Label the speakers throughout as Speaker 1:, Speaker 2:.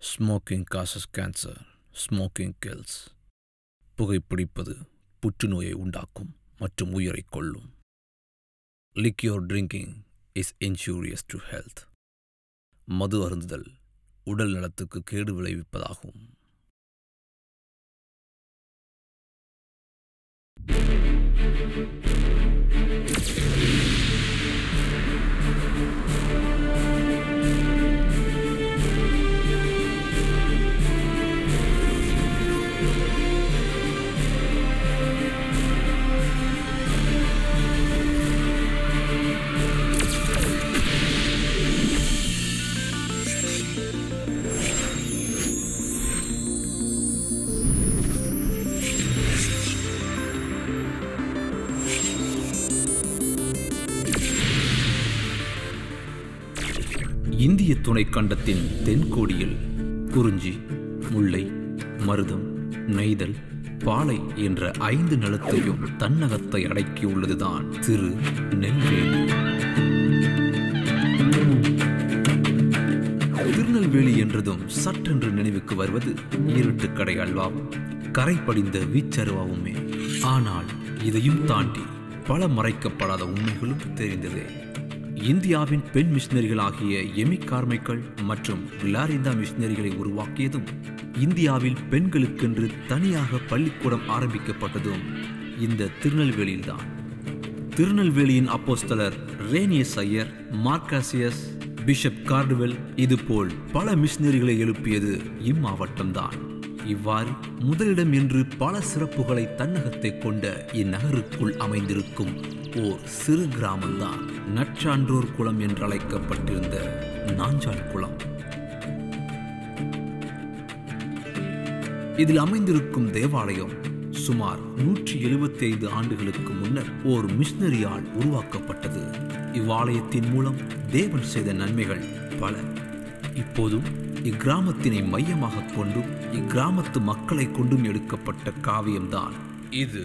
Speaker 1: Smoking causes cancer smoking kills புகைப்பிடிப்பது புற்றுநோயை உண்டாக்கும் மற்றும் உயிரைக் கொல்லும் liquor drinking is injurious to health மது அருந்துதல் உடல் நலத்துக்கு கேடு விளைவிப்பதாகும் இந்திய துணைக்கண்டத்தின் தென்கோடியில் குறிஞ்சி முல்லை மருதம் நெய்தல் பாலை என்ற ஐந்து நிலத்தையும் தன்னகத்தை அடக்கியுள்ளதுதான் திரு நெல்வேலி திருநெல்வேலி என்றதும் சற்றென்று நினைவுக்கு வருவது இருட்டுக்கடை அல்வாவும் கரை படிந்த வீச்சருவாவுமே ஆனால் இதையும் தாண்டி பல மறைக்கப்படாத உண்மைகளும் தெரிந்ததே இந்தியாவின் பெண் மிஷினரிகளாகிய எமி கார்மைக்கள் மற்றும் கிளாரிந்தா மிஷினரிகளை உருவாக்கியதும் இந்தியாவில் பெண்களுக்கென்று தனியாக பள்ளிக்கூடம் ஆரம்பிக்கப்பட்டதும் இந்த திருநெல்வேலியில்தான் திருநெல்வேலியின் அப்போஸ்தலர் ரேனியஸ் ஐயர் மார்க்காசியஸ் பிஷப் கார்டுவெல் இதுபோல் பல மிஷினரிகளை எழுப்பியது இம்மாவட்டம்தான் இவ்வாறு முதலிடம் என்று பல சிறப்புகளை தன்னகத்தை கொண்ட இந்நகருக்குள் அமைந்திருக்கும் ஓர் சிறு கிராமம்தான் நற்சான்றோர் குளம் என்றழைக்கப்பட்டிருந்த நாஞ்சான் குளம் இதில் அமைந்திருக்கும் தேவாலயம் சுமார் நூற்றி எழுபத்தி ஐந்து ஆண்டுகளுக்கு முன்னர் ஓர் மிஷினரியால் உருவாக்கப்பட்டது இவ்வாலயத்தின் மூலம் தேவன் செய்த நன்மைகள் பல இப்போதும் இக்கிராமத்தினை மையமாக கொண்டும் இக்கிராமத்து மக்களை கொண்டும் எடுக்கப்பட்ட காவியம்தான் இது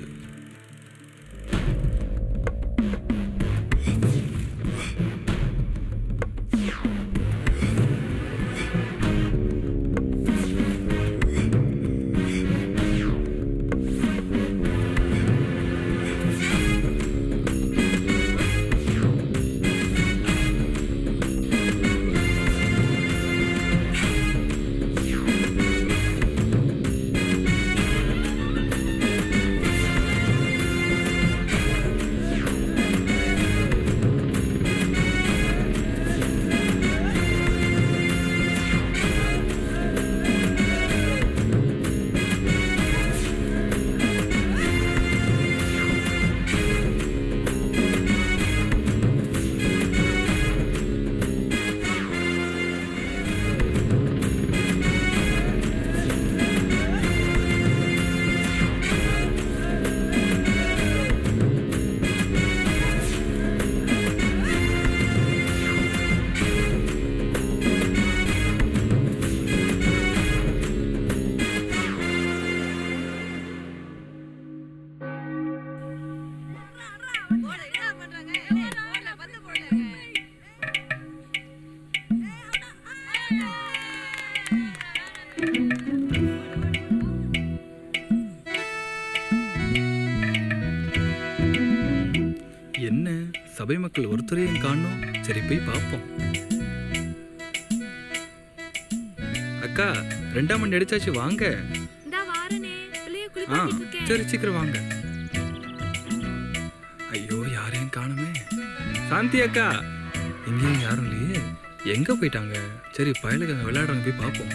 Speaker 2: என்ன சபை மக்கள் ஒருத்தரையும் காணோம் சரி போய் பார்ப்போம் அக்கா ரெண்டாம் மணி அடிச்சாச்சு வாங்க
Speaker 3: இந்தா வாரனே பிள்ளைய
Speaker 2: ஆ
Speaker 3: குளிப்பாட்டிட்டு இருக்கேன்
Speaker 2: சரி சீக்கிரம் வாங்க ஐயோ யாரையும் காணுமே சாந்தி அக்கா இங்கேயும் யாரும் இல்லையே எங்க போயிட்டாங்க சரி பயலுக்கு அங்க விளையாடுறாங்க போய் பார்ப்போம்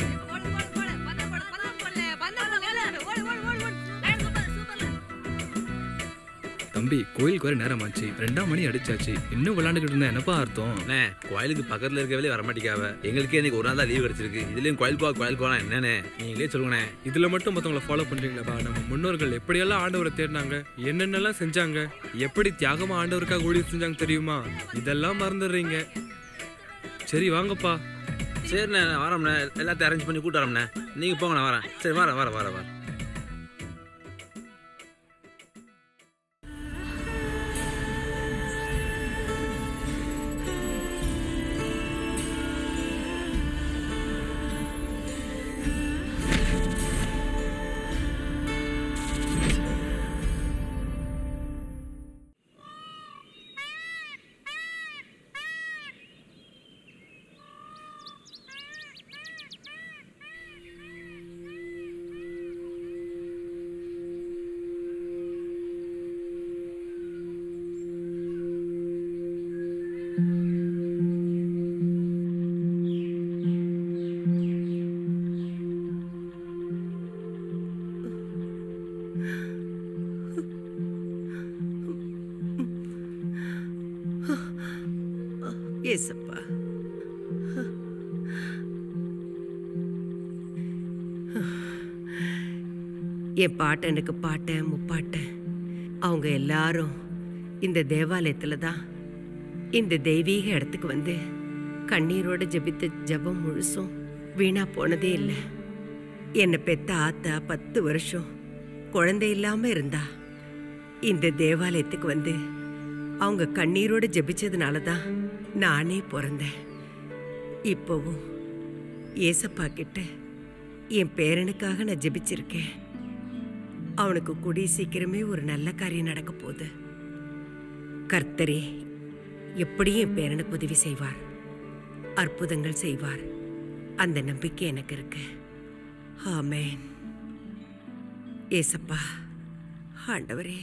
Speaker 2: தம்பி கோயிலுக்கு வர நேரம் ஆச்சு ரெண்டாம் மணி அடிச்சாச்சு இன்னும் விளையாண்டுக்கிட்டு இருந்தா என்னப்பா அர்த்தம்
Speaker 4: அண்ணே கோயிலுக்கு பக்கத்துல இருக்கவே வர மாட்டேங்காவ எங்களுக்கே இன்னைக்கு ஒரு நாள் தான் லீவ் கிடைச்சிருக்கு இதுலயும் கோயில் போ கோயில் போலாம் என்னண்ணே நீங்களே சொல்லுங்கண்ணே
Speaker 5: இதுல மட்டும் மத்தவங்கள ஃபாலோ பண்றீங்களாப்பா நம்ம முன்னோர்கள் எப்படியெல்லாம் ஆண்டவரை தேடினாங்க என்னென்னலாம் செஞ்சாங்க எப்படி தியாகமா ஆண்டவருக்காக ஊழியம் செஞ்சாங்க தெரியுமா இதெல்லாம் மறந்துடுறீங்க சரி வாங்கப்பா
Speaker 4: சரிண்ணே நான் வரோம்ண்ணே எல்லாத்தையும் அரேஞ்ச் பண்ணி கூட்டு வரோம்ண்ணே நீங்க போங்க நான் வரேன் சரி வரேன் வரேன் வரேன் வரேன்
Speaker 6: என் பாட்டனுக்கு பாட்டன் முப்பாட்டன் அவங்க எல்லாரும் இந்த தேவாலயத்துல தான் இந்த தெய்வீக இடத்துக்கு வந்து கண்ணீரோட ஜெபித்த ஜெபம் முழுசும் வீணா போனதே இல்லை என்னை பெத்த ஆத்தா பத்து வருஷம் குழந்தை இல்லாம இருந்தா இந்த தேவாலயத்துக்கு வந்து அவங்க கண்ணீரோட ஜெபிச்சதுனால தான் நானே பிறந்தேன் இப்போவும் ஏசப்பா கிட்ட என் பேரனுக்காக நான் ஜெபிச்சிருக்கேன் அவனுக்கு கூடிய சீக்கிரமே ஒரு நல்ல காரியம் நடக்க போகுது கர்த்தரே எப்படியும் என் பேரனுக்கு உதவி செய்வார் அற்புதங்கள் செய்வார் அந்த நம்பிக்கை எனக்கு இருக்கு ஆமென் ஏசப்பா ஆண்டவரே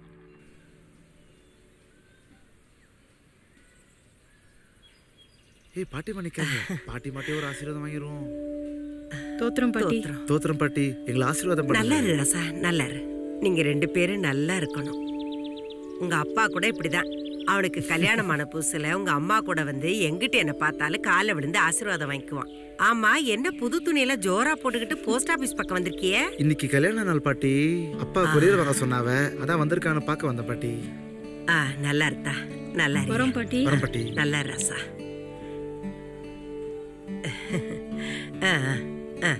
Speaker 7: ஏய் பாட்டி மன்னிக்காங்க பாட்டி மாட்டி ஒரு ஆசீர்வாதம் வாங்கிடுவோம்
Speaker 8: தோத்திரம் பாட்டி
Speaker 6: ஸ்தோத்திரம்.
Speaker 7: தோத்திரம் பாட்டி எங்களை ஆசீர்வாதம்
Speaker 6: நல்லா
Speaker 7: பண்ணுங்க
Speaker 6: இரு ரசா நல்லா இரு நீங்க ரெண்டு பேரும் நல்லா இருக்கணும் உங்க அப்பா கூட இப்படிதான் அவனுக்கு கல்யாணமான புதுசுல உங்க அம்மா கூட வந்து எங்கிட்ட என்ன பார்த்தாலும் காலை விழுந்து ஆசீர்வாதம் வாங்கிக்குவான் ஆமா என்ன புது துணியெல்லாம் ஜோரா போட்டுக்கிட்டு போஸ்ட் ஆபீஸ் பக்கம் வந்திருக்கியே
Speaker 7: இன்னைக்கு கல்யாண நாள் பாட்டி அப்பா கொரியர் வாங்க சொன்னாவ அதான் வந்திருக்கான்னு பார்க்க வந்தேன் பாட்டி
Speaker 6: ஆ நல்லா இருந்தா நல்லா இரு.
Speaker 8: வரோம் பாட்டி
Speaker 7: வரேன் பாட்டி
Speaker 6: நல்லா இரு, ரசா ஆ, ஆ.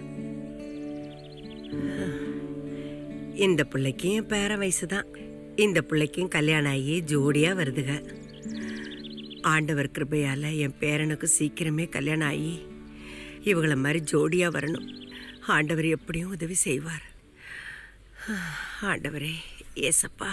Speaker 6: இந்த பிள்ளைக்கும் என் பேர வயசு தான் இந்த பிள்ளைக்கும் கல்யாணம் ஆகி ஜோடியா வருதுக ஆண்டவர் கிருபையால என் பேரனுக்கு சீக்கிரமே கல்யாணம் ஆகி இவங்கள மாதிரி ஜோடியா வரணும் ஆண்டவர் எப்படியும் உதவி செய்வார் ஆண்டவரே ஏசப்பா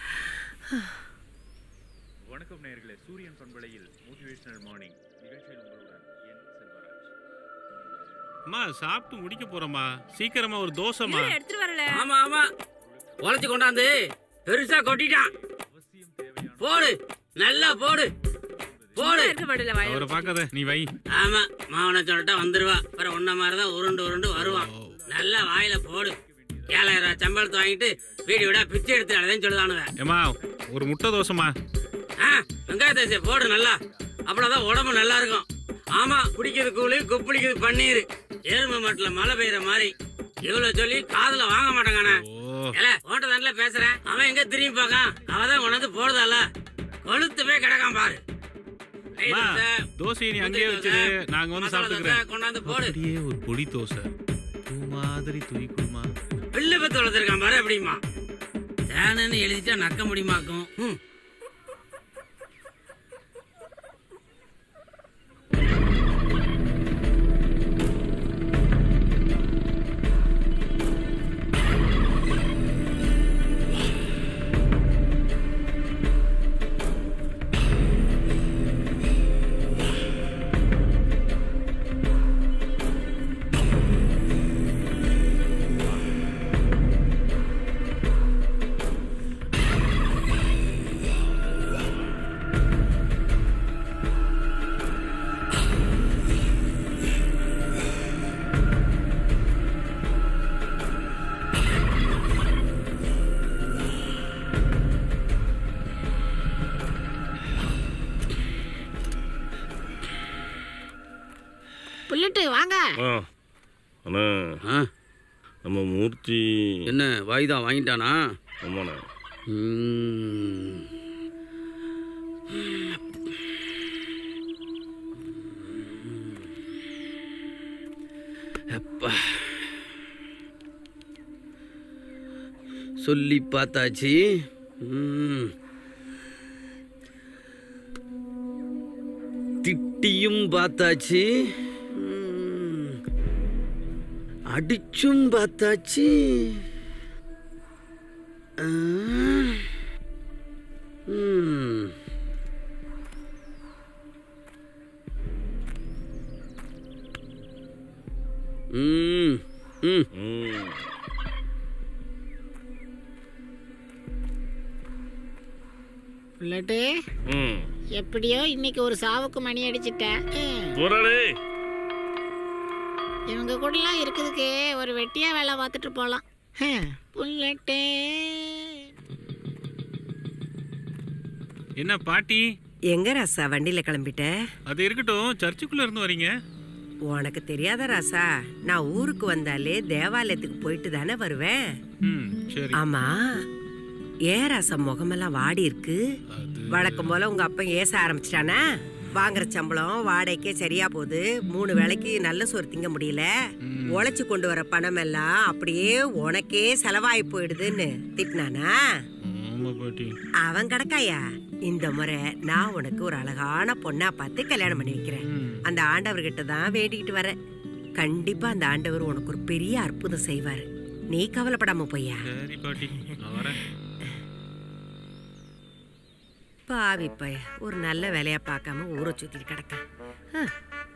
Speaker 9: வணக்கம் நேயர்களே சூரியன் பண்பலையில் மோட்டிவேஷனல் மார்னிங் நிகழ்ச்சியில் உங்களுடன் என் செல்வராஜ்
Speaker 10: அம்மா சாப்பிட்டு முடிக்க போறோமா சீக்கிரமா ஒரு தோசைமா
Speaker 3: இரு, எடுத்துட்டு வரல
Speaker 11: ஆமா ஆமா உழைச்சு கொண்டாந்து பெருசா கொட்டிட்டான் போடு நல்லா போடு போடு
Speaker 3: இருக்க மாட்டல வாய்
Speaker 10: அவரை பார்க்காத நீ வை
Speaker 11: ஆமா மாவன சொல்லிட்டா வந்துருவா அப்புறம் உன்ன மாதிரிதான் உருண்டு உருண்டு வருவான் நல்லா வாயில போடு ஏழாயிரம் ரூபாய் சம்பளத்தை வாங்கிட்டு வீடு விடா பிச்சை எடுத்து அழதான் சொல்லுதானுவ
Speaker 10: ஏமா ஒரு முட்டை தோசைமா
Speaker 11: ஆ வெங்காய தோசை போடு நல்லா அப்படிதான் உடம்பு நல்லா இருக்கும் ஆமா குடிக்கிறது கூலி குப்பிடிக்கிறது பன்னீர் எருமை மாட்டுல மழை பெய்யற மாதிரி இவ்வளவு சொல்லி காதுல வாங்க மாட்டாங்கண்ணா
Speaker 10: ஓ
Speaker 11: ஏல உன்கிட்ட தானே பேசுறேன் அவன் எங்க திரும்பி பார்க்கான் அவதான் உனது போடுதால கொளுத்து போய் கிடக்கான் பாரு நெய்
Speaker 10: அம்மா,
Speaker 11: தோசை,
Speaker 10: தோசையை நீ
Speaker 11: முந்திரி
Speaker 10: அங்கேயே
Speaker 11: தோசை,
Speaker 10: வச்சிரு நாங்க வந்து
Speaker 11: மசாலா தோசை
Speaker 10: சாப்பிட்டுக்கிறேன்
Speaker 11: கொண்டாந்து போடு
Speaker 10: அப்படியே ஒரு பொடி தோசை பூ மாதிரி தூய் குடுமா
Speaker 11: பிள்ளை பத்து வளர்த்துருக்கான் பாரு எப்படிமா தேனன்னு எழுதிட்டா நக்க முடியுமாக்கும் ம்.
Speaker 12: புல்லட்டு வாங்க
Speaker 13: ஆ அண்ணா
Speaker 11: ஆ,
Speaker 13: நம்ம மூர்த்தி
Speaker 11: என்ன வாய்தான் வாங்கிட்டானா
Speaker 13: ஆமாண்ணே
Speaker 11: ம். அப்பா சொல்லி பார்த்தாச்சு ம். திட்டியும் பார்த்தாச்சு ம். அடிச்சும் பார்த்தாச்சு ஆ. ம். ம் ம்
Speaker 13: ம்
Speaker 12: புல்லட்டு
Speaker 13: ம்
Speaker 12: எப்படியோ இன்னைக்கு ஒரு சாவுக்கு மணி அடிச்சிட்டேன் ம்.
Speaker 13: போறாளே
Speaker 12: இவங்க கூடலாம் இருக்குதுக்கு ஒரு வெட்டியா வேலை பார்த்துட்டு போகலாம் ஹம், புல்லட்டு
Speaker 10: என்ன பாட்டி
Speaker 6: எங்க ரசா வண்டியில கிளம்பிட்ட
Speaker 10: அது இருக்கட்டும் சர்ச்சுக்குள்ள இருந்து வரீங்க
Speaker 6: உனக்கு தெரியாத ராசா நான் ஊருக்கு வந்தாலே தேவாலயத்துக்கு போயிட்டு தானே வருவேன்
Speaker 2: ம் சரி
Speaker 6: ஆமா ஏன் ராசா முகமெல்லாம் வாடி இருக்கு வழக்கம் போல உங்க அப்பா ஏச ஆரம்பிச்சிட்டானா வாங்குற சம்பளம் வாடகைக்கே சரியா போகுது மூணு வேளைக்கு நல்ல சோறு திங்க முடியல உழைச்சு கொண்டு வர பணம் எல்லாம் அப்படியே உனக்கே செலவாகி போயிடுதுன்னு திட்டினானா
Speaker 10: ஆமா பாட்டி
Speaker 6: அவன் கிடக்காயா இந்த முறை நான் உனக்கு ஒரு அழகான பொண்ணா பார்த்து கல்யாணம் பண்ணி வைக்கிறேன் அந்த ஆண்டவர்கிட்ட தான் வேண்டிக்கிட்டு வரேன் கண்டிப்பா அந்த ஆண்டவர் உனக்கு ஒரு பெரிய அற்புதம் செய்வாரு நீ கவலைப்படாம போய்யா
Speaker 10: சரி பாட்டி நான் வரேன்
Speaker 6: பாவி பைய ஒரு நல்ல வேலையா பார்க்காம ஊரை சுத்திட்டு கிடக்க ஹம்.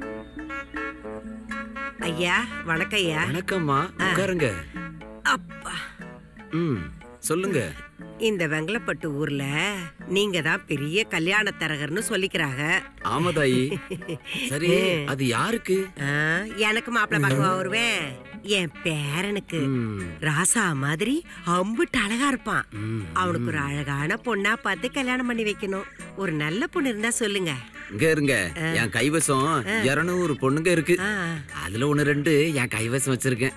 Speaker 6: ஐயா வணக்கம் ஐயா
Speaker 14: வணக்கம்மா உட்காருங்க
Speaker 6: அப்பா
Speaker 14: ம் சொல்லுங்க
Speaker 6: இந்த வெங்கலப்பட்டு ஊர்ல நீங்க தான் பெரிய கல்யாண தரகர்னு சொல்லிக்கிறாங்க
Speaker 14: ஆமா தாயி சரி அது யாருக்கு
Speaker 6: ஆ, எனக்கு மாப்பிள்ளை பார்க்க வருவேன் என் பேரனுக்கு ராசா மாதிரி அம்புட்டு அழகா இருப்பான் அவனுக்கு ஒரு அழகான பொண்ணா பார்த்து கல்யாணம் பண்ணி வைக்கணும் ஒரு நல்ல பொண்ணு இருந்தா சொல்லுங்க
Speaker 14: இங்க இருங்க என் கைவசம் இருநூறு பொண்ணுங்க இருக்கு அதுல ஒண்ணு ரெண்டு என் கைவசம் வச்சிருக்கேன்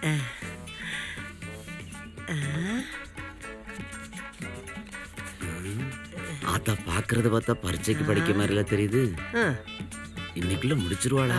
Speaker 14: ஆத்தா பாக்குறத பார்த்தா பரீட்சைக்கு படிக்க மாதிரில தெரியுது
Speaker 6: ஆ.
Speaker 14: இன்னைக்குள்ள முடிச்சிருவாளா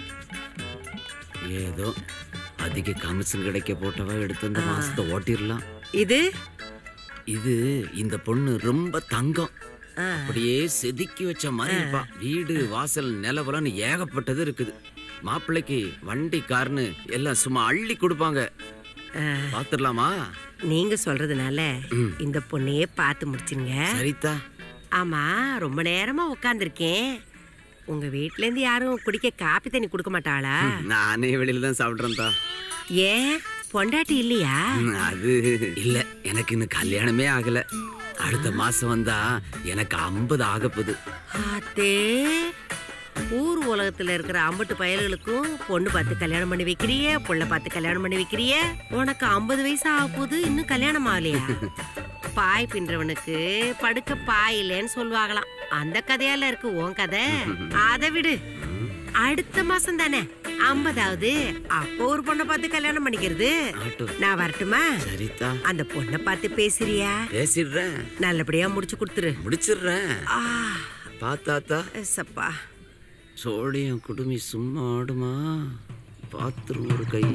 Speaker 14: ஏதோ அதிக கமிஷன் கிடைக்க போட்டவா எடுத்து அந்த மாசத்தை ஓட்டிடலாம்
Speaker 6: இது
Speaker 14: இது இந்த பொண்ணு ரொம்ப தங்கம் அப்படியே செதுக்கி வச்ச மாதிரி இருப்பா வீடு வாசல் நிலவரம்னு ஏகப்பட்டது இருக்குது மாப்பிள்ளைக்கு வண்டி கார்னு எல்லாம் சும்மா அள்ளி கொடுப்பாங்க பாத்துடலாமா
Speaker 6: நீங்க சொல்றதுனால இந்த பொண்ணையே பார்த்து முடிச்சிருங்க
Speaker 14: சரிதா
Speaker 6: ஆமா ரொம்ப நேரமா உட்காந்துருக்கேன் உங்க வீட்ல இருந்து யாரும் குடிக்க காப்பி தண்ணி கொடுக்க மாட்டாளா
Speaker 14: நானே வெளியில தான் சாப்பிட்றேன் தான்
Speaker 6: ஏன் பொண்டாட்டி இல்லையா
Speaker 14: அது இல்ல எனக்கு இன்னும் கல்யாணமே ஆகல அடுத்த மாசம் வந்தா எனக்கு ஐம்பது ஆகப்போகுது
Speaker 6: ஆத்தே ஊர் உலகத்துல இருக்கிற அம்பட்டு பயல்களுக்கும் பொண்ணு பார்த்து கல்யாணம் பண்ணி வைக்கிறிய புள்ள பார்த்து கல்யாணம் பண்ணி வைக்கிறிய உனக்கு ஐம்பது வயசு ஆக போகுது இன்னும் கல்யாணம் ஆகலையா பாய் பின்றவனுக்கு படுக்க பாய் இல்லைன்னு சொல்லுவாங்களாம் அந்த கதையால இருக்கு உன் கதை அதை விடு அடுத்த மாசம் தானே ஐம்பதாவது அப்போ ஒரு பொண்ணை பார்த்து கல்யாணம் பண்ணிக்கிறது நான் வரட்டுமா
Speaker 14: சரிதா
Speaker 6: அந்த பொண்ணை பார்த்து பேசுறியா
Speaker 14: பேசிடுறேன்
Speaker 6: நல்லபடியா முடிச்சு கொடுத்துரு
Speaker 14: முடிச்சிடுறேன்
Speaker 6: ஆ
Speaker 14: பாத்தாத்தா
Speaker 6: சப்பா
Speaker 14: சோழியம் குடுமி சும்மா ஆடுமா பாத்ரூம் ஒரு கை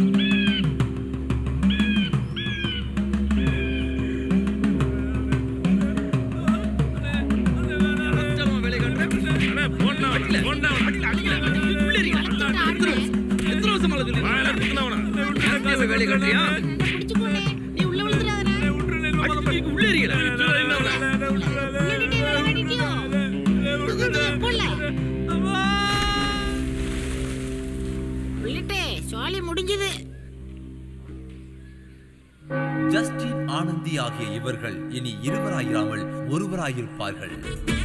Speaker 12: உள்ளிட்டே சோழி முடிஞ்சது
Speaker 1: ஜஸ்டின் ஆனந்தி ஆகிய இவர்கள் இனி இருவராயிராமல் ஒருவராயிருப்பார்கள்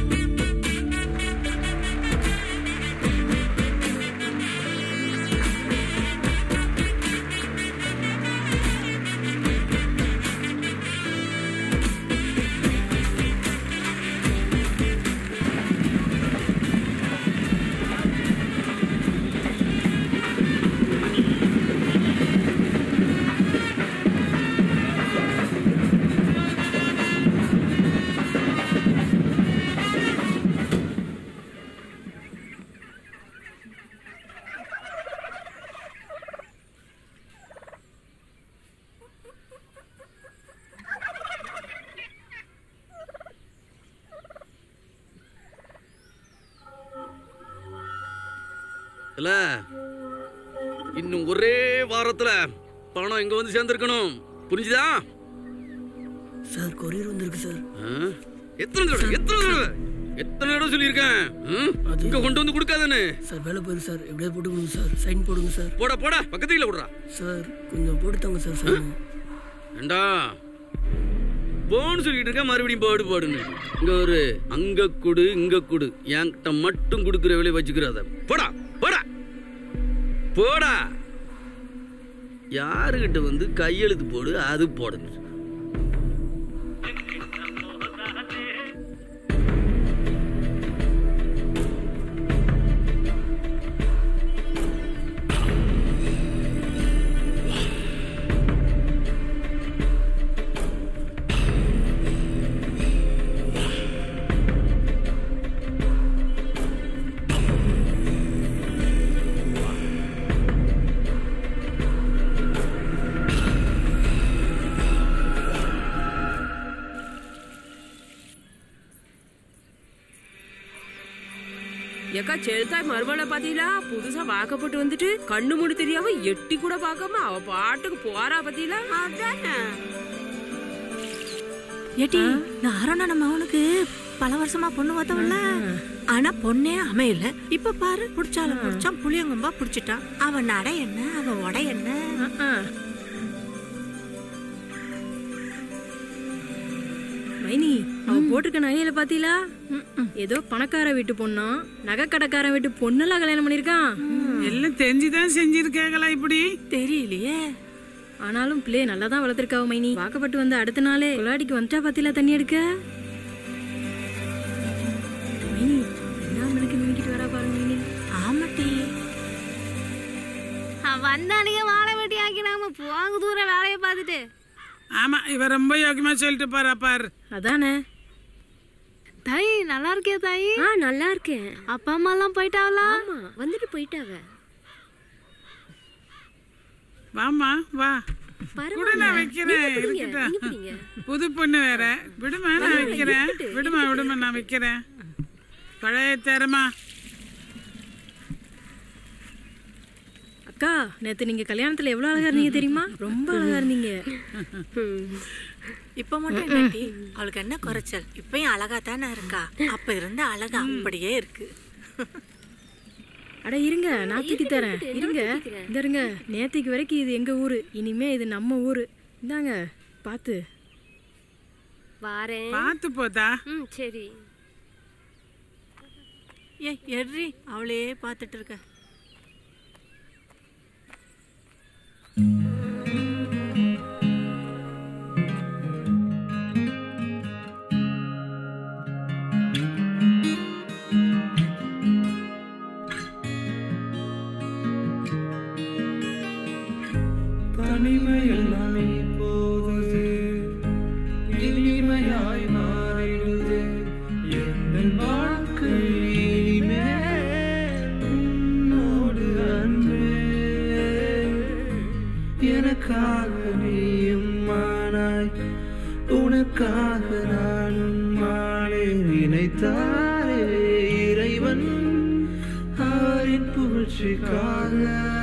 Speaker 11: இல்ல இன்னும் ஒரே வாரத்துல பணம் இங்க வந்து சேர்ந்துருக்கணும் புரிஞ்சுதா
Speaker 15: சார் கொரியர் வந்திருக்கு சார்
Speaker 11: ஆ? எத்தனை தடவை எத்தனை தடவை எத்தனை தடவை சொல்லியிருக்கேன் ம்? இங்க கொண்டு வந்து கொடுக்காதன்னு
Speaker 15: சார் வேலை போயிரு சார் எப்படியாவது போட்டு கொடுங்க சார் சைன் போடுங்க சார்
Speaker 11: போடா போடா பக்கத்துல விடுறா
Speaker 15: சார் கொஞ்சம் போட்டு தாங்க சார் சைன்
Speaker 11: ஏண்டா போன்னு சொல்லிட்டு இருக்க மறுபடியும் போடு போடுன்னு இங்க ஒரு அங்க கொடு இங்க கொடு என்கிட்ட மட்டும் கொடுக்குற வேலையை வச்சுக்கிறாத போடா போடா போடா யாருகிட்ட வந்து கையெழுத்து போடு அது போடணும்
Speaker 16: ஏக்கா செலுத்தாய் மறுமலை பாத்தீங்களா புதுசா வாக்கப்பட்டு வந்துட்டு கண்ணு மூடி தெரியாம எட்டி கூட பார்க்காம அவ பாட்டுக்கு போறா பாத்தீங்களா
Speaker 12: அதானே
Speaker 17: ஏட்டி இந்த அருணா நம்ம அவனுக்கு பல வருஷமா பொண்ணு பார்த்தவன்ல ஆனா பொண்ணே அமையல இப்ப பாரு புடிச்சால புடிச்சான் புளியங்கம்பா புடிச்சிட்டான் அவன் நடை என்ன அவன் உடை என்ன
Speaker 8: மைனி அவ போட்டிருக்க நகையில பாத்தீங்களா ஏதோ பணக்கார வீட்டு பொண்ணா நகை கடைக்காரன் வீட்டு பொண்ணெல்லாம் கல்யாணம் பண்ணிருக்கான்
Speaker 18: எல்லாம் தெரிஞ்சுதான் செஞ்சிருக்கேங்களா இப்படி
Speaker 17: தெரியலையே
Speaker 8: ஆனாலும் பிள்ளைய நல்லா தான் வளர்த்துருக்காவ மைனி வாக்கப்பட்டு வந்த அடுத்த நாளே கொலாடிக்கு வந்துட்டா பாத்தீங்களா தண்ணி எடுக்க மைனி என்ன மணிக்கு மினிக்கிட்டு வரா பாருங்க மைனி
Speaker 17: ஆமாட்டி
Speaker 12: வந்தானுங்க வாழை வெட்டி ஆக்கிடாம போங்க தூரம் வேலையை பார்த்துட்டு
Speaker 18: ஆமா இவ ரொம்ப யோக்கியமா சொல்லிட்டு பாரு பாரு
Speaker 8: அதானே
Speaker 12: தாய் நல்லா இருக்கியா தாய்
Speaker 8: ஆ நல்லா இருக்கேன்
Speaker 12: அப்பா அம்மா எல்லாம் போயிட்டாங்களா
Speaker 8: ஆமா வந்துட்டு போயிட்டாங்க
Speaker 18: வாமா வா
Speaker 8: பரவாயில்ல.
Speaker 18: கூட நான் வைக்கிறேன்
Speaker 8: நீங்க பிடிங்க,
Speaker 18: இருக்கட்டும்.
Speaker 8: நீங்க பிடிங்க.
Speaker 18: புது பொண்ணு வேற விடுமா நான்
Speaker 8: பரவாயில்ல,
Speaker 18: வைக்கிறேன்
Speaker 8: இருக்கட்டும்,
Speaker 18: விடுமா விடுமா நான் வைக்கிறேன் பழைய தரமா
Speaker 8: அக்கா நேத்து நீங்க கல்யாணத்துல எவ்வளவு அழகா இருந்தீங்க தெரியுமா ரொம்ப அழகா இருந்தீங்க
Speaker 17: இப்ப மட்டும் என்னட்டி அவளுக்கு என்ன குறைச்சல் இப்பயும் அழகா தானே இருக்கா அப்ப இருந்த அழகா அப்படியே இருக்கு
Speaker 8: அட இருங்க நான் தூக்கி தரேன் இருங்க இந்த இருங்க நேத்திக்கு வரைக்கும் இது எங்க ஊரு இனிமே இது நம்ம ஊரு இந்தாங்க பாத்து
Speaker 12: வாரேன்
Speaker 18: பார்த்து போதா
Speaker 12: ம் சரி
Speaker 17: ஏ எட்ரி அவளே பார்த்துட்டு இருக்க
Speaker 19: தனிமை எல்லாமே போகுது இனிமையாய் மாறிடுது எந்த வாழ்க்கை இனிமே உன்னோடு அன்பே எனக்காக நீயும் மானாய் உனக்காக நானும் மானே நினைத்தாரே இறைவன் அவரின் புகழ்ச்சிக்காக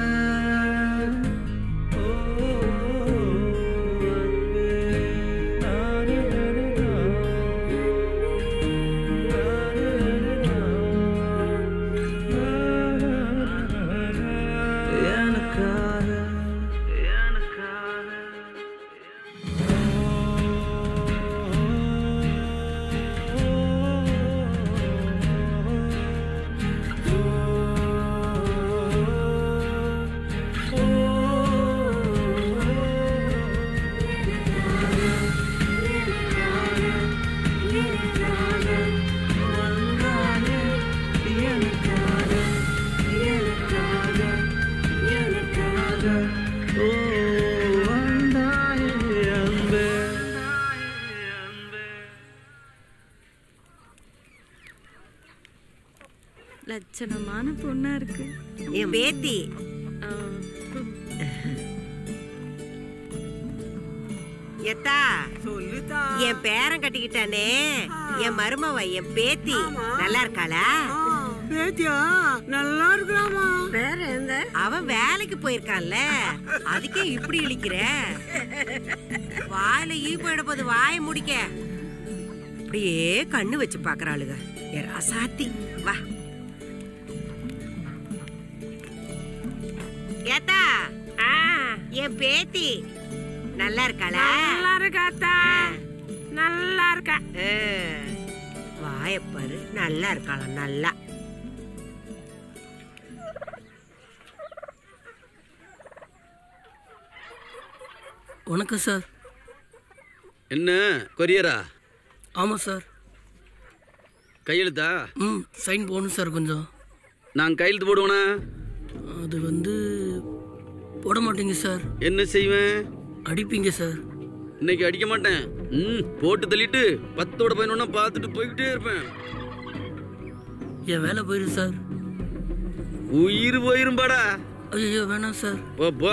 Speaker 19: எனக்காக ஓ வந்தாயே அன்பே
Speaker 3: லட்சணமான பொண்ணா இருக்கு
Speaker 6: என் பேத்தி எத்தா
Speaker 18: சொல்லுதா
Speaker 6: என் பேரன் கட்டிக்கிட்டானே என் மருமவ என் பேத்தி நல்லா இருக்காளா
Speaker 18: பேத்தியா நல்லா இருக்கிறாமா
Speaker 6: வேற எந்த அவன் வேலைக்கு போயிருக்கான்ல அதுக்கே இப்படி இழிக்கிற வாயில ஈ போயிட போது வாயை முடிக்க அப்படியே கண்ணு வச்சு பாக்குறாளுங்க என் ராசாத்தி வா ஏத்தா ஆ, என் பேத்தி நல்லா இருக்காளா
Speaker 12: நல்லா இருக்காத்தா நல்லா இருக்கா
Speaker 6: வாயப்பாரு நல்லா இருக்காளாம் நல்லா
Speaker 15: வணக்கம் சார்
Speaker 11: என்ன கொரியரா
Speaker 15: ஆமாம் சார்
Speaker 11: கையெழுத்தா
Speaker 15: ம் சைன் போடணும் சார் கொஞ்சம்
Speaker 11: நான் கையெழுத்து போடுவேனா
Speaker 15: அது வந்து போட மாட்டீங்க சார்
Speaker 11: என்ன செய்வேன்
Speaker 15: அடிப்பீங்க சார்
Speaker 11: இன்னைக்கு அடிக்க மாட்டேன் ம் போட்டு தள்ளிட்டு பத்தோட பதினொன்னா பார்த்துட்டு போய்கிட்டே இருப்பேன்
Speaker 15: என் வேலை போயிடும் சார்
Speaker 11: உயிர் போயிரும் பாடா
Speaker 15: ஐயோ வேணாம் சார்
Speaker 11: போ போ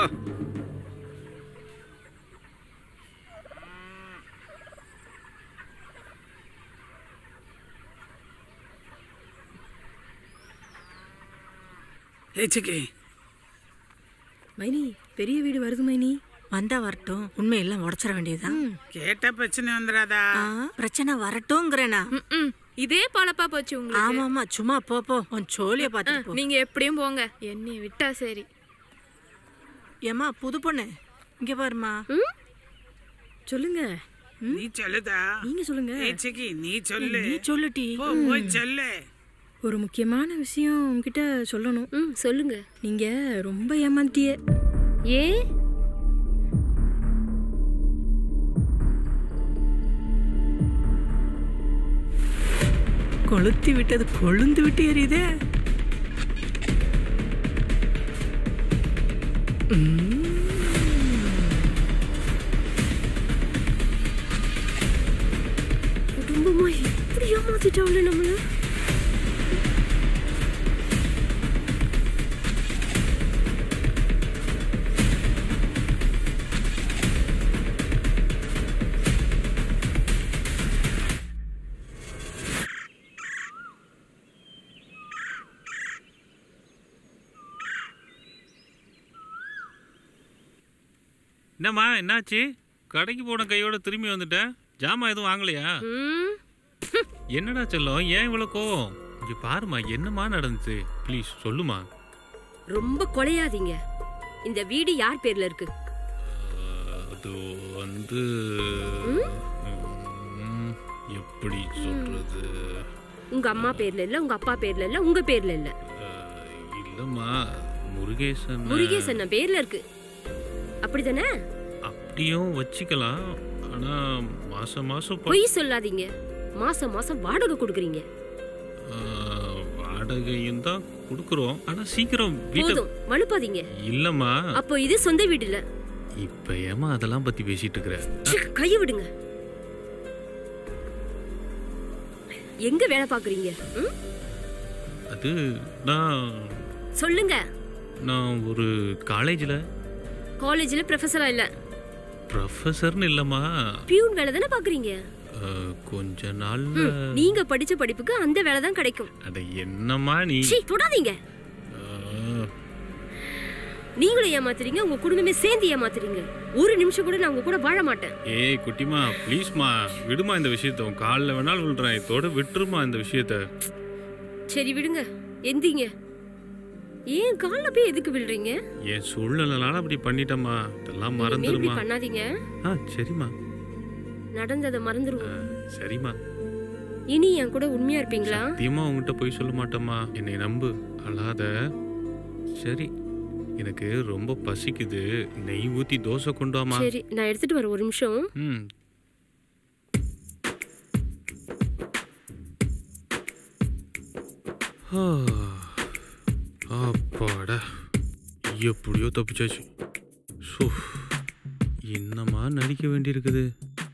Speaker 18: ஏச்சிக்கு
Speaker 8: மைனி பெரிய வீடு வருது மைனி
Speaker 17: வந்தா வரட்டும் உண்மையெல்லாம் உடச்சிட வேண்டியதுதான்
Speaker 18: கேட்ட பிரச்சனை வந்துடாதா
Speaker 17: ஆ, பிரச்சனை வரட்டும்ங்கிறேனா
Speaker 20: இதே பழப்பா போச்சு உங்களுக்கு
Speaker 17: ஆமா ஆமா சும்மா போ போ உன் சோழிய பார்த்துட்டு போ
Speaker 20: நீங்க எப்படியும் போங்க என்னை விட்டா சரி
Speaker 17: ஏமா புது பொண்ணு இங்க பாருமா
Speaker 8: சொல்லுங்க
Speaker 18: நீ சொல்லுதா
Speaker 8: நீங்க சொல்லுங்க
Speaker 18: ஏச்சிக்கு நீ சொல்லு
Speaker 8: நீ சொல்லுட்டி
Speaker 18: போ, போய் சொல்லு
Speaker 8: ஒரு முக்கியமான விஷயம் உங்ககிட்ட சொல்லணும்
Speaker 16: ம் சொல்லுங்க
Speaker 8: நீங்க ரொம்ப ஏமாத்திய
Speaker 16: ஏன்
Speaker 17: கொளுத்தி விட்டது கொழுந்து விட்டு எரியுதே
Speaker 16: குடும்பமா எப்படி ஏமாத்திட்டாங்களே நம்மள
Speaker 10: என்னம்மா என்னாச்சு கடைக்கு போன கையோட திரும்பி வந்துட்டேன் ஜாமான் எதுவும் வாங்கலையா என்னடா செல்லம் ஏன் இவ்வளவு கோவம் இங்க பாருமா என்னம்மா நடந்துச்சு ப்ளீஸ் சொல்லுமா
Speaker 16: ரொம்ப கொலையாதீங்க இந்த வீடு யார் பேர்ல இருக்கு
Speaker 10: அது வந்து ம், எப்படி சொல்றது
Speaker 16: உங்க அம்மா பேர்ல இல்ல உங்க அப்பா பேர்ல இல்ல உங்க பேர்ல இல்ல
Speaker 10: இல்லம்மா முருகேசன்
Speaker 16: முருகேசன் பேர்ல இருக்கு அப்படிதானே
Speaker 10: அப்படியும் வச்சுக்கலாம் ஆனா மாசம் மாசம் ப-
Speaker 16: பொய் சொல்லாதீங்க மாசம் மாசம் வாடகை கொடுக்குறீங்க
Speaker 10: ஆ, வாடகையும் தான் கொடுக்குறோம் ஆனா சீக்கிரம் வீட்டை
Speaker 16: போதும் மழுப்பாதீங்க
Speaker 10: இல்லம்மா
Speaker 16: அப்போ இது சொந்த வீடு இல்ல
Speaker 10: இப்ப ஏமா அதெல்லாம் பத்தி பேசிட்டு இருக்கிற
Speaker 16: ச்சீ, கையை விடுங்க எங்க வேலை பாக்குறீங்க ம்?
Speaker 10: அது நான்
Speaker 16: சொல்லுங்க
Speaker 10: நான் ஒரு காலேஜில்
Speaker 16: காலேஜ்ல ப்ரொஃபஸரா இல்ல
Speaker 10: ப்ரொஃபஸர்னு இல்லைம்மா
Speaker 16: பியூன் வேலை தானே பாக்குறீங்க
Speaker 10: அஹ், கொஞ்ச நாள்
Speaker 16: ம், நீங்க படிச்ச படிப்புக்கு அந்த வேலை தான் கிடைக்கும்
Speaker 10: அட என்னம்மா நீ
Speaker 16: சீ தொடாதீங்க
Speaker 10: அஹ்,
Speaker 16: நீங்களும் ஏமாத்துறீங்க உங்க குடும்பமே சேர்ந்து ஏமாத்துறீங்க ஒரு நிமிஷம் கூட நான் உங்க கூட வாழ மாட்டேன்
Speaker 10: ஏய் குட்டிமா ப்ளீஸ்மா விடுமா இந்த விஷயத்த உன் காலில் வேணாலும் விழுறேன் இதோட விட்டுருமா இந்த விஷயத்த
Speaker 16: சரி விடுங்க எந்திங்க ஏன் கால்ல போய் எதுக்கு விழுறீங்க
Speaker 10: என் சூழ்நிலைனால அப்படி பண்ணிட்டேம்மா இதெல்லாம்
Speaker 16: இனிமே இப்படி
Speaker 10: மறந்துடுமா
Speaker 16: பண்ணாதீங்க
Speaker 10: ஆ சரிம்மா
Speaker 16: நடந்ததை மறந்துருவோம்
Speaker 10: சரிம்மா
Speaker 16: இனி என் கூட உண்மையா இருப்பீங்களா
Speaker 10: சத்தியமா உங்ககிட்ட போய் சொல்ல மாட்டேம்மா என்னை நம்பு அழாத சரி எனக்கு ரொம்ப பசிக்குது நெய் ஊத்தி தோசை கொண்டு வாமா
Speaker 16: சரி நான் எடுத்துட்டு வரேன் ஒரு நிமிஷம்
Speaker 10: ம் ஆ, அப்பாடா எப்படியோ தப்பிச்சாச்சு சோ என்னம்மா நடிக்க வேண்டியிருக்குது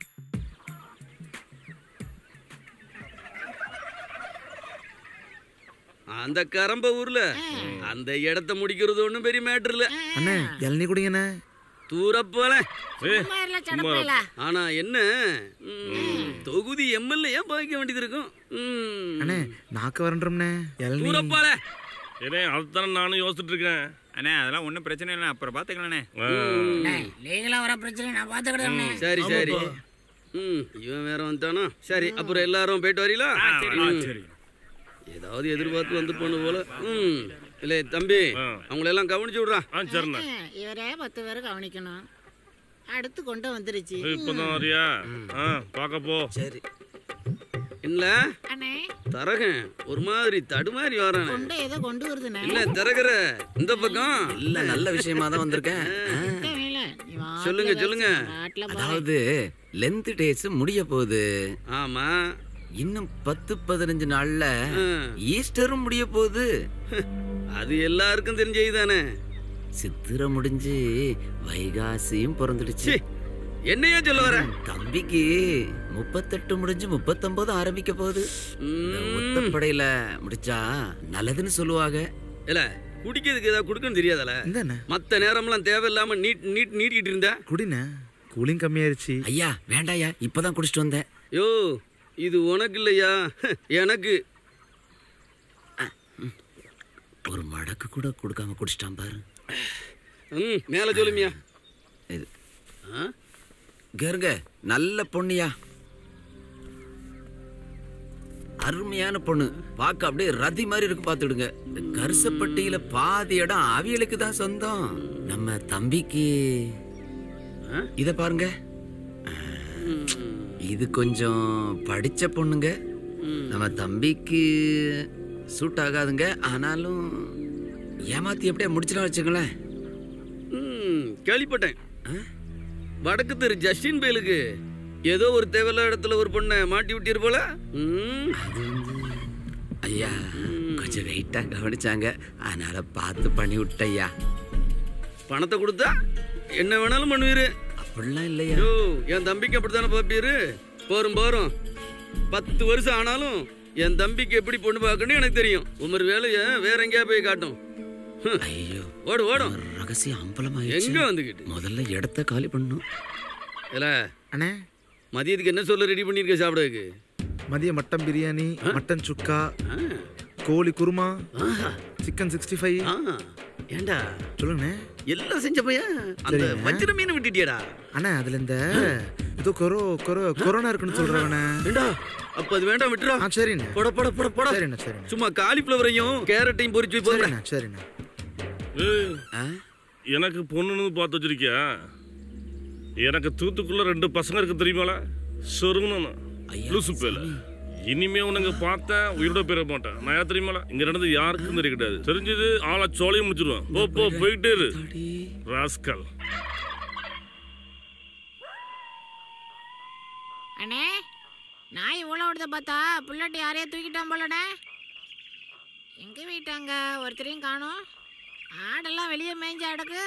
Speaker 11: அந்த கரம்ப ஊர்ல அந்த இடத்த முடிக்கிறது ஒண்ணும் பெரிய மேட்டர் இல்ல
Speaker 7: அண்ணே இளநீ குடிங்கண்ணே
Speaker 11: தூர போல
Speaker 12: சடப்பையில.
Speaker 11: ஆனா என்ன ம், தொகுதி எம்எல்ஏ ஏன் பாய்க்க வேண்டியது இருக்கும் ம்.
Speaker 7: அண்ணே நாக்கு வரன்றோம்ண்ணே இளநீ
Speaker 11: தூர போல
Speaker 13: ஏனே அதுதானே நானும் யோசிச்சுட்டு இருக்கேன்
Speaker 9: அண்ணே அதெல்லாம் ஒன்றும் பிரச்சனை இல்லை அப்புறம் பார்த்துக்கலாண்ணே
Speaker 12: அண்ணே, நீங்களாம் வர பிரச்சனை நான் பாத்துக்கிட்டேன்
Speaker 11: சரி சரி ம் இவன் வேற வந்துட்டானா சரி அப்புறம் எல்லாரும் போயிட்டு வரீங்களா ம்.
Speaker 9: சரி
Speaker 11: ஏதாவது எதிர்பார்த்து வந்து போன போல ம் இல்லை தம்பி அவங்கள எல்லாம் கவனிச்சு விட்றா
Speaker 13: சரிண்ணே
Speaker 12: இவரே பத்து பேர் கவனிக்கணும் அடுத்து கொண்டு வந்துருச்சு
Speaker 13: இப்பதான் வரியா ஆ பார்க்க போ
Speaker 11: சரி இல்ல
Speaker 12: அண்ணே
Speaker 11: தரகன் ஒரு மாதிரி தடுமாறி வரானே
Speaker 12: கொண்டு ஏதோ கொண்டு வருதுண்ணே
Speaker 11: இல்ல திறக்கிற இந்த பக்கம்
Speaker 14: இல்ல நல்ல விஷயமா தான் வந்திருக்கேன்
Speaker 12: தேவையில்ல. நீ வாட்டுல
Speaker 11: சொல்லுங்க
Speaker 12: பேசு.
Speaker 11: சொல்லுங்க
Speaker 12: வாட்டுல பாரு.
Speaker 14: அதாவது லென்த் டேஸ் முடிய போகுது
Speaker 11: ஆமா
Speaker 14: இன்னும் பத்து பதினஞ்சு நாள்ல ஈஸ்டரும் முடிய போகுது
Speaker 11: அது எல்லாருக்கும் தெரிஞ்ச தானே
Speaker 14: சித்திரை முடிஞ்சு வைகாசியும் பிறந்துடுச்சு
Speaker 11: என்னையா சொல்ல வர
Speaker 14: தம்பிக்கு முப்பத்தெட்டு முடிஞ்சு முப்பத்தொன்பது ஆரம்பிக்க போகுது இந்த ஒத்தப்படையில முடிச்சா நல்லதுன்னு சொல்லுவாங்க
Speaker 11: இல்ல குடிக்கிறதுக்கு ஏதாவது குடுக்கணும் தெரியாதல மத்த நேரம்லாம் தேவையில்லாம நீட் நீட் நீட்டிட்டு இருந்த
Speaker 7: குடிண்ணே கூலிங் கம்மியாயிருச்சு
Speaker 14: ஐயா வேண்டாயா இப்பதான் குடிச்சிட்டு வந்தேன்
Speaker 11: யோ இது உனக்கு இல்லையா எனக்கு
Speaker 14: ஒரு மடக்கு கூட கொடுக்காம குடிச்சிட்டான் பாரு
Speaker 11: ம் மேலே சொல்லுமியா
Speaker 14: இது கருங்க நல்ல பொண்ணியா அருமையான பொண்ணு பார்க்க அப்படியே ரதி மாதிரி இருக்கு பார்த்துடுங்க இந்த கருசப்பட்டியில பாதி இடம் அவியலுக்கு தான் சொந்தம் நம்ம தம்பிக்கு இத பாருங்க இது கொஞ்சம் படிச்ச பொண்ணுங்க நம்ம தம்பிக்கு சூட் ஆகாதுங்க ஆனாலும் ஏமாத்தி எப்படியா முடிச்சிடலாம் வச்சுங்களேன்
Speaker 11: ம் கேள்விப்பட்டேன் வடக்கு தெரு ஜஸ்டின் பேலுக்கு ஏதோ ஒரு தேவையில்லாத இடத்துல ஒரு பொண்ணை மாட்டி விட்டிரு போல ம்
Speaker 14: ஐயா கொஞ்சம் வெயிட்டா கவனிச்சாங்க அதனால பார்த்து பண்ணி விட்டையா
Speaker 11: பணத்தை கொடுத்தா என்ன வேணாலும் பண்ணுவீரு
Speaker 14: அப்படிலாம் இல்லையா
Speaker 11: யோ என் தம்பிக்கு அப்படித்தானே பார்ப்பீரு போரும் போரும் பத்து வருஷம் ஆனாலும் என் தம்பிக்கு எப்படி பொண்ணு பார்க்கணும் எனக்கு தெரியும் உமர் வேலையை வேற எங்கேயா போய் காட்டும் ஹம்.
Speaker 14: ஐயோ
Speaker 11: ஓடு ஓடும்
Speaker 14: ரகசியம் அம்பலம்
Speaker 11: எங்க வந்துகிட்டு
Speaker 14: முதல்ல இடத்த காலி பண்ணும்
Speaker 11: இல்ல
Speaker 7: அண்ணே
Speaker 11: மதியத்துக்கு என்ன சொல்ல ரெடி பண்ணிருக்க சாப்பிடக்கு
Speaker 7: மதிய மட்டன் பிரியாணி மட்டன் சுக்கா கோழி குருமா சிக்கன் சிக்ஸ்டி ஃபைவ்
Speaker 11: ஏண்டா
Speaker 7: சொல்லுங்கண்ணே
Speaker 11: எல்லாம் செஞ்ச பையன் அந்த
Speaker 7: சரிங்க.
Speaker 11: வஞ்சிர மீன் விட்டுட்டியடா
Speaker 7: அண்ணா அதுல இந்த ஏதோ கொரோ கொரோ கொரோனா இருக்குன்னு சொல்றாங்கண்ணே
Speaker 11: ஏண்டா அப்ப அது வேண்டாம் விட்டுறா
Speaker 7: ஆ சரிண்ணே
Speaker 11: போட போட போட போட
Speaker 7: சரிண்ணே சரிண்ணே
Speaker 11: சும்மா காலிஃப்ளவரையும் கேரட்டையும் பொரிச்சு போய் போடுறேன்
Speaker 7: சரிண்ணே சரிண்ணே
Speaker 13: ஏய், எனக்கு பொண்ணுன்னு பார்த்து வச்சிருக்கியா எனக்கு தூத்துக்குள்ள ரெண்டு பசங்க இருக்கு தெரியுமால சொருங்கண்ணா லூசு பேல இனிமே உனக்கு பார்த்தேன் உயிரோட போயிட மாட்டேன் நான் யார் தெரியுமால இங்க நடந்து யாருக்கும் தெரிய கிடையாது தெரிஞ்சது ஆளா சோலையும் முடிச்சிருவேன் போ போ போயிட்டே இரு ராஸ்கல்
Speaker 12: அண்ணே நாய் ஊழ விடுத பார்த்தா புள்ளட்டி யாரையோ தூக்கிட்டான் போலண்ணே எங்கே போயிட்டாங்க ஒருத்தரையும் காணோம் ஆடெல்லாம் வெளியே மேய்ஞ்ச அடக்கு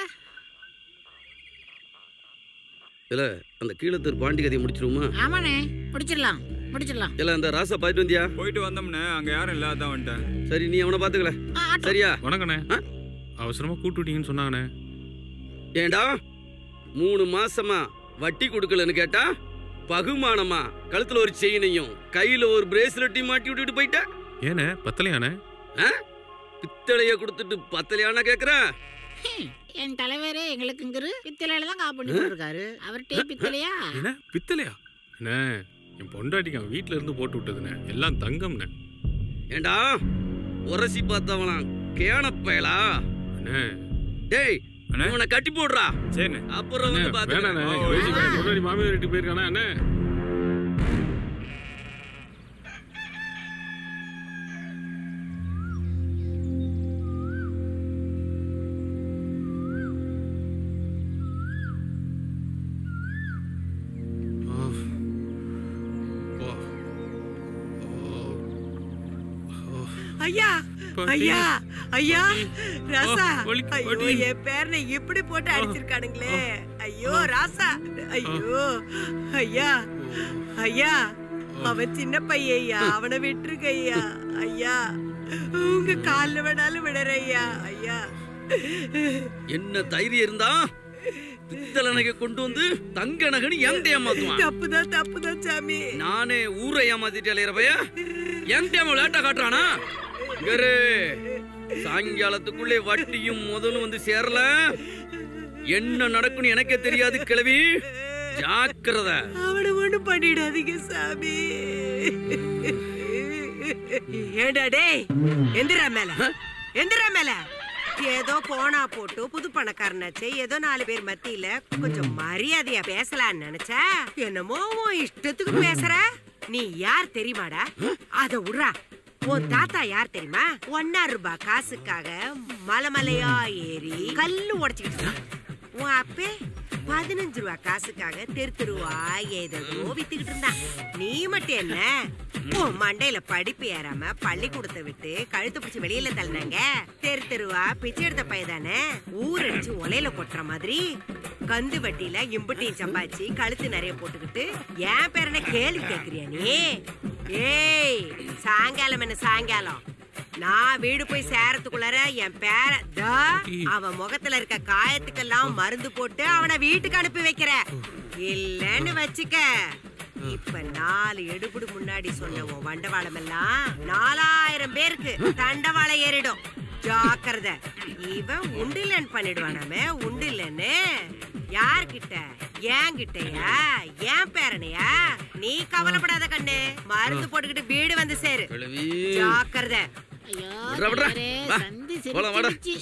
Speaker 11: இல்ல அந்த கீழத்தூர் பாண்டி கதையை முடிச்சிருவோமா
Speaker 12: ஆமாண்ணே முடிச்சிடலாம் முடிச்சிடலாம்
Speaker 11: இல்ல அந்த ராசா பார்த்துட்டு வந்தியா
Speaker 2: போயிட்டு வந்தோம்னே அங்க யாரும் இல்லாதான் வந்துட்டேன்
Speaker 11: சரி நீ அவனை பாத்துக்கல சரியா
Speaker 10: வணக்கண்ணே அவசரமா கூட்டு விட்டீங்கன்னு சொன்னாங்கண்ணே
Speaker 11: ஏண்டா மூணு மாசமா வட்டி கொடுக்கலன்னு கேட்டா பகுமானமா கழுத்துல ஒரு செயினையும் கையில ஒரு பிரேஸ்லெட்டையும் மாட்டி விட்டுட்டு போயிட்ட
Speaker 10: ஏண்ணே பத்தலையாண்ணே
Speaker 11: ஆ? பித்தளைய கொடுத்துட்டு பத்தலையானா கேக்குற
Speaker 12: ஹம், என் தலைவரே எங்களுக்கு இங்கிரு பித்தளையில தான் காப்பு பண்ணி போட்டிருக்காரு அவர்கிட்டயே பித்தளையா
Speaker 10: என்ன பித்தலையா அண்ணே என் பொண்டாட்டிக்கு அவன் வீட்ல இருந்து போட்டு விட்டதுண்ணே எல்லாம் தங்கம்ண்ணே
Speaker 11: ஏண்டா உரசி பார்த்தவனாம் கேன பயலா
Speaker 10: அண்ணே
Speaker 11: டேய் உன்னை கட்டி போடுறா
Speaker 10: சரிண்ணே
Speaker 11: அப்புறம்
Speaker 10: அண்ணே,
Speaker 11: வந்து பாத்துக்கிறேன்.
Speaker 10: வேணாண்ணே எங்க வயசுக்கு என் பொண்டாட்டி மாமியார் வீட்டுக்கு போயிருக்கானே அண்ணே
Speaker 6: ஐயா
Speaker 10: பாட்டி.
Speaker 6: ஐயா ஐயா ராசா
Speaker 10: ஆ, வலி-
Speaker 6: ஐயோ
Speaker 10: வலி.
Speaker 6: என் பேரனை இப்படி போட்டு அடிச்சிருக்கானுங்களே ஐயோ ராசா ஐயோ ஐயா ஐயா அவன் சின்ன பையன் ஐயா அவனை விட்டுருங்க ஐயா ஐயா உங்க கால்ல வேணாலும் விடுறையா ஐயா
Speaker 11: என்ன தைரியம் இருந்தா பித்தளை நகை கொண்டு வந்து தங்க நகனி என்கிட்ட ஏமாத்துவான்
Speaker 6: தப்புதான் தப்புதான் சாமி
Speaker 11: நானே ஊரை ஏமாத்திட்டு அலையிற பைய என்கிட்ட அவன் விளையாட்டா காட்டுறானா கரு சாயங்காலத்துக்குள்ளே வட்டியும் முதலும் வந்து சேரல என்ன நடக்கும்னு எனக்கே தெரியாது கிழவி ஜாக்கிரதை
Speaker 6: அவனை ஒண்ணும் பண்ணிடாதீங்க சாமி ஏண்டா டேய் எந்திரா மேல எந்திரா மேல ஏதோ போனா போட்டு புது பணக்காரனாச்சே ஏதோ நாலு பேர் மத்தியில கொஞ்சம் மரியாதையா பேசலாம்னு நினைச்சா என்னமோ உன் இஷ்டத்துக்கு பேசுற நீ யார் தெரியுமாடா அத விட்றா உன் தாத்தா யார் தெரியுமா ஒன்னா ரூபாய் காசுக்காக மலை மலையா ஏறி கல்லு உடைச்சுக்கிட்டு இருந்தான். உன் அப்பே பதினஞ்சு ரூபா காசுக்காக தெரு தெருவா ஏதோ வித்துக்கிட்டு இருந்தான் நீ மட்டும் என்ன உன் மண்டையில படிப்பு ஏறாம பள்ளிக்கூடத்தை விட்டு கழுத்து பிடிச்சு வெளியில தள்ளினாங்க தெரு தெருவா பிச்சை எடுத்த பையதானே ஊரடிச்சு உலையில கொட்டுற மாதிரி கந்து வட்டியில இம்புட்டியும் சம்பாதிச்சு கழுத்து நிறைய போட்டுக்கிட்டு என் பேரனை கேள்வி கேக்குறியா நீ ஏய் சாயங்காலம் என்ன சாயங்காலம் நான் வீடு போய் சேரத்துக்குள்ளார என் பேர தா, அவன் முகத்துல இருக்க காயத்துக்கெல்லாம் மருந்து போட்டு அவனை வீட்டுக்கு அனுப்பி வைக்கிற இல்லன்னு வச்சுக்க இப்ப நாலு எடுபுடு முன்னாடி சொன்ன உன் வண்டவாளம் எல்லாம் நாலாயிரம் பேருக்கு தண்டவாளம் ஏறிடும் ஜாக்கிரதை இவன் உண்டு இல்லைன்னு பண்ணிடுவானாமே உண்டு இல்லைன்னு யார்கிட்ட ஏன் கிட்டயா ஏன் பேரனையா நீ கவலைப்படாத கண்ணு மருந்து போட்டுக்கிட்டு வீடு வந்து சேரு
Speaker 11: கிழவி.
Speaker 6: ஜாக்கிரதை
Speaker 12: ஐயோ
Speaker 11: விட்றா, விட்றா.
Speaker 12: தலைவரே,
Speaker 11: வா,
Speaker 12: சந்தி
Speaker 11: போலாம், வாடா.
Speaker 12: சிரிச்சிருச்சு.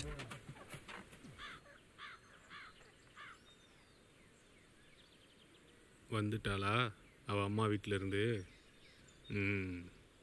Speaker 2: வந்துட்டாளா அவ அம்மா வீட்ல இருந்து ம்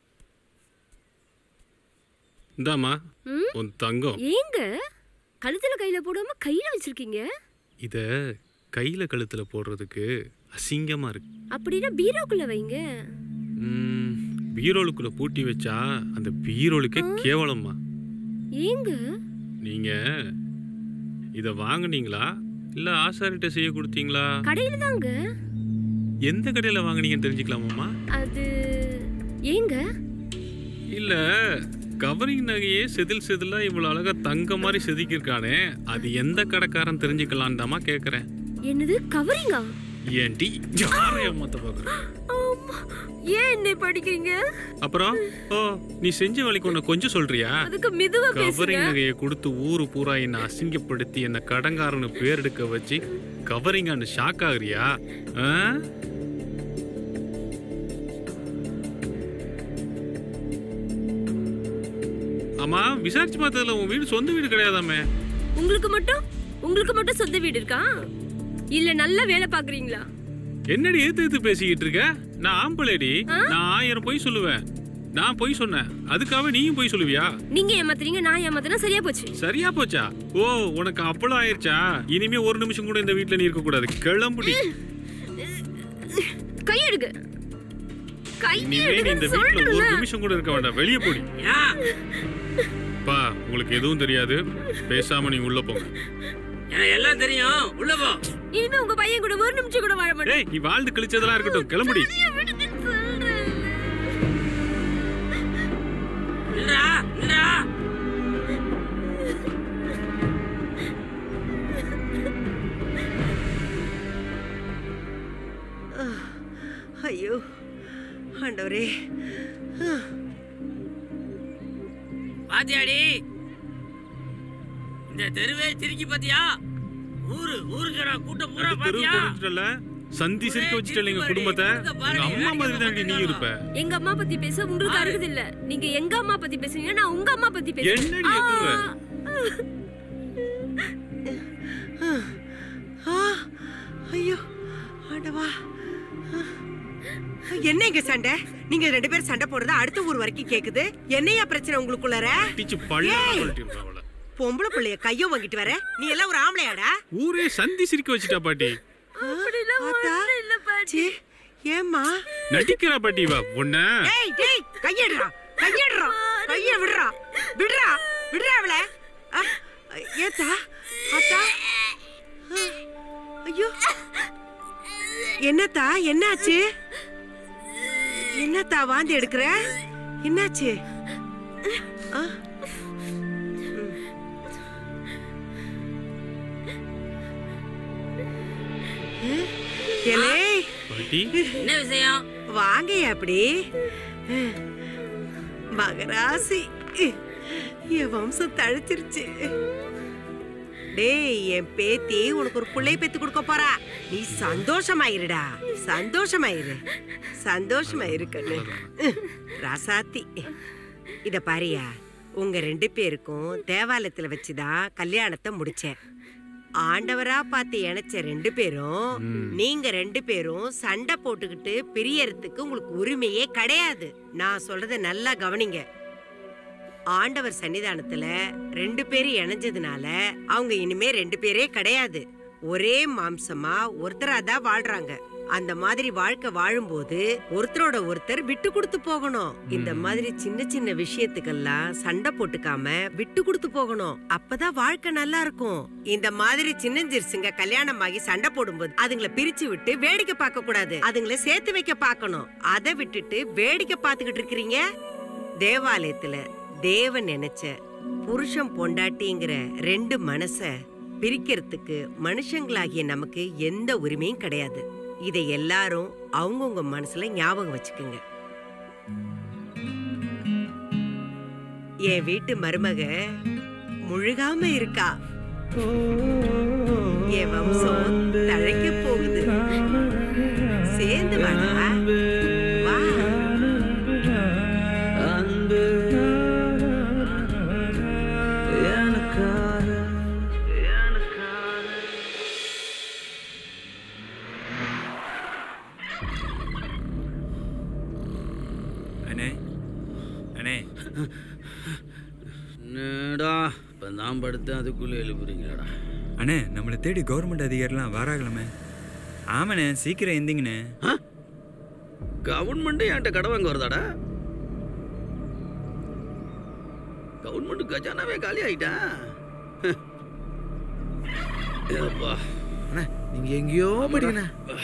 Speaker 2: இந்தாம்மா
Speaker 16: ம்?
Speaker 2: உன் தங்கம்
Speaker 16: ஏங்க கழுத்துல கையில போடாம கையில வச்சிருக்கீங்க
Speaker 2: இத கையில கழுத்துல போடுறதுக்கு அசிங்கமா இருக்கு
Speaker 16: அப்படின்னா பீரோக்குள்ள வைங்க
Speaker 2: ம், பீரோலுக்குள்ள பூட்டி வச்சா அந்த பீரோலுக்கே கேவலம்மா
Speaker 16: ஏங்க
Speaker 2: நீங்க இத வாங்குனீங்களா இல்ல ஆசாரிட்ட செய்ய கொடுத்தீங்களா
Speaker 16: கடையில தாங்க
Speaker 2: எந்த கடையில வாங்குனீங்கன்னு தெரிஞ்சுக்கலாமாம்மா
Speaker 16: அது ஏங்க
Speaker 2: இல்ல கவரிங் நகையே செதில் செதிலா இவ்வளவு அழகா தங்க மாதிரி செதுக்கியிருக்கானே அது எந்த கடைக்காரன் தெரிஞ்சுக்கலான்னு தாமா கேக்குறேன்
Speaker 16: என்னது கவரிங்கா
Speaker 2: ஏன்டி யாரை ஏமாத்த பாக்குற
Speaker 16: ஆமா. ஏன் என்னை படிக்கிறீங்க
Speaker 2: அப்புறம் ஓ நீ செஞ்ச வேலைக்கு உன்னை கொஞ்சம் சொல்றியா
Speaker 16: அதுக்கு மெதுவா பேசுங்க
Speaker 2: கவரிங் நகையை கொடுத்து ஊரு பூரா என்னை அசிங்கப்படுத்தி என்ன கடங்காரன்னு பேர் எடுக்க வச்சு கவரிங்கான்னு ஷாக் ஆகுறியா ஆ? ஆமா விசாரிச்சு பார்த்ததுல உன் வீடு சொந்த வீடு கிடையாதாமே
Speaker 16: உங்களுக்கு மட்டும் உங்களுக்கு மட்டும் சொந்த வீடு இருக்கா இல்ல நல்ல வேலை பாக்குறீங்களா
Speaker 2: என்னடி ஏத்து ஏத்து பேசிக்கிட்டு இருக்க நான் ஆம்பளேடி நான் ஆயிரம் பொய் சொல்லுவேன் நான் பொய் சொன்னேன் அதுக்காக நீயும் பொய் சொல்லுவியா
Speaker 16: நீங்க ஏமாத்துறீங்க நான் ஏமாத்தினா சரியா போச்சு
Speaker 2: சரியா போச்சா ஓ உனக்கு அப்பளம் ஆயிருச்சா இனிமே ஒரு நிமிஷம் கூட இந்த வீட்ல நீ இருக்க கூடாது கிளம்புடி
Speaker 16: கை எடுங்க கை
Speaker 2: இனிமே நீ இந்த வீட்ல ஒரு
Speaker 16: சொல்றேன்ல.
Speaker 2: நிமிஷம் கூட இருக்க வேண்டாம் வெளியே போடி பா உங்களுக்கு எதுவும் தெரியாது பேசாம நீங்க உள்ள போங்க
Speaker 14: எனக்கு எல்லாம் தெரியும் உள்ள போ
Speaker 16: இனிமே உங்க பையன் கூட ஒரு நிமிஷம் கூட வாழ மாட்டேன்
Speaker 2: டேய் நீ வாழ்ந்து கழிச்சதெல்லாம் இருக்கட்டும் கிளம்புடி
Speaker 14: இல்லடா இல்லடா
Speaker 6: ஐயோ ஆண்டவரே ஆ.
Speaker 14: பாத்தியாடி இந்த தெருவே சிரிக்கி பாத்தியா ஊரு ஊருக்கு நான் கூட்டம் பூரா
Speaker 2: அது தெருவு
Speaker 14: பாத்தியா
Speaker 2: கொண்டுட்டல சந்தி சிரிக்க வச்சுட்டல எங்க குடும்பத்தை எங்க அம்மா மாதிரி தான் நீ இருப்ப
Speaker 16: எங்க அம்மா பத்தி பேச உங்களுக்கு அருகது இல்ல நீங்க எங்க அம்மா பத்தி பேசுறீங்க நான் உங்க அம்மா பத்தி பேசுறேன்
Speaker 2: என்னடி எதுவ?
Speaker 6: ஆ. ஐயோ ஆண்டவா ஆ. என்ன இங்க சண்டை நீங்க ரெண்டு பேரும் சண்டை போடுறது அடுத்த ஊர் வரைக்கும் கேக்குது என்னையா பிரச்சனை உங்களுக்குள்ளார
Speaker 2: டீச்சு பள்ள
Speaker 6: ஏய்.
Speaker 2: கழட்டிடுறா அவள
Speaker 6: பொம்பளை பிள்ளைய கையோ வாங்கிட்டு வர நீ எல்லாம் ஒரு ஆம்பளையாடா
Speaker 2: ஊரே சந்தி சிரிக்க வச்சுட்டா பாட்டி
Speaker 6: ச்சீ, ஏம்மா
Speaker 2: நடிக்கிறா பாட்டி வா உன்ன
Speaker 6: டேய் டேய் கையடுறா கையடுறா கைய விடுறா விடுறா விடுறா அவள ஆ, ஏத்தா அத்தா ஆ, ஐயோ என்னத்தா என்னாச்சு என்னத்தா வாந்தி எடுக்கிற என்னாச்சு ஆ? ம். ஏலே
Speaker 2: பாட்டி
Speaker 14: என்ன விஷயம்
Speaker 6: வாங்கய்யா அப்படி மகராசி என் வம்சம் தழைச்சிருச்சு டேய் என் பேத்தி உனக்கு ஒரு பிள்ளை பெத்து கொடுக்க போறா நீ சந்தோஷமாயிருடா சந்தோஷமாயிரு சந்தோஷமாயிரு கண்ணு ராசாத்தி இத பாரியா உங்க ரெண்டு பேருக்கும் தேவாலயத்துல வச்சுதான் கல்யாணத்தை முடிச்சேன் ஆண்டவரா பார்த்து இணைச்ச ரெண்டு பேரும் நீங்க ரெண்டு பேரும் சண்டை போட்டுக்கிட்டு பிரியறதுக்கு உங்களுக்கு உரிமையே கிடையாது நான் சொல்றத நல்லா கவனிங்க ஆண்டவர் சன்னிதானத்துல ரெண்டு பேரும் இணைஞ்சதுனால அவங்க இனிமே ரெண்டு பேரே கிடையாது ஒரே மாம்சமா ஒருத்தரா தான் வாழ்றாங்க அந்த மாதிரி வாழ்க்கை வாழும்போது ஒருத்தரோட ஒருத்தர் விட்டு கொடுத்து போகணும் இந்த மாதிரி சின்ன சின்ன விஷயத்துக்கெல்லாம் சண்டை போட்டுக்காம விட்டு கொடுத்து போகணும் அப்பதான் வாழ்க்கை நல்லா இருக்கும் இந்த மாதிரி சின்னஞ்சிறுசுங்க கல்யாணம் ஆகி சண்டை போடும்போது அதுங்களை பிரிச்சு விட்டு வேடிக்கை பார்க்க கூடாது அதுங்களை சேர்த்து வைக்க பார்க்கணும் அதை விட்டுட்டு வேடிக்கை பார்த்துக்கிட்டு இருக்கிறீங்க தேவாலயத்துல தேவன் நினைச்ச புருஷன் பொண்டாட்டிங்கிற ரெண்டு மனச பிரிக்கிறதுக்கு மனுஷங்களாகிய நமக்கு எந்த உரிமையும் கிடையாது இதை எல்லாரும் அவங்கவுங்க மனசுல ஞாபகம் வச்சுக்குங்க என் வீட்டு மருமக முழுகாம இருக்கா என் வம்சம் தழைக்க போகுது சேர்ந்து வாடா வா
Speaker 19: அன்பு எனக்காக
Speaker 11: அண்ணே அண்ணே என்னடா இப்போ நான் படுத்தேன் அதுக்குள்ளே எழுப்புறீங்களாடா
Speaker 21: அண்ணே நம்மளை தேடி கவர்மெண்ட் அதிகாரிலாம் வராங்களாமே ஆமாண்ணே சீக்கிரம் எந்திங்கண்ணே
Speaker 11: கவர்மெண்ட்டே என்கிட்ட கடை வாங்க வருதாடா கவர்மெண்ட் கஜானாவே காலி ஆயிட்டான் ஏப்பா
Speaker 7: அண்ணா நீங்க எங்கேயோ படிக்கண்ணே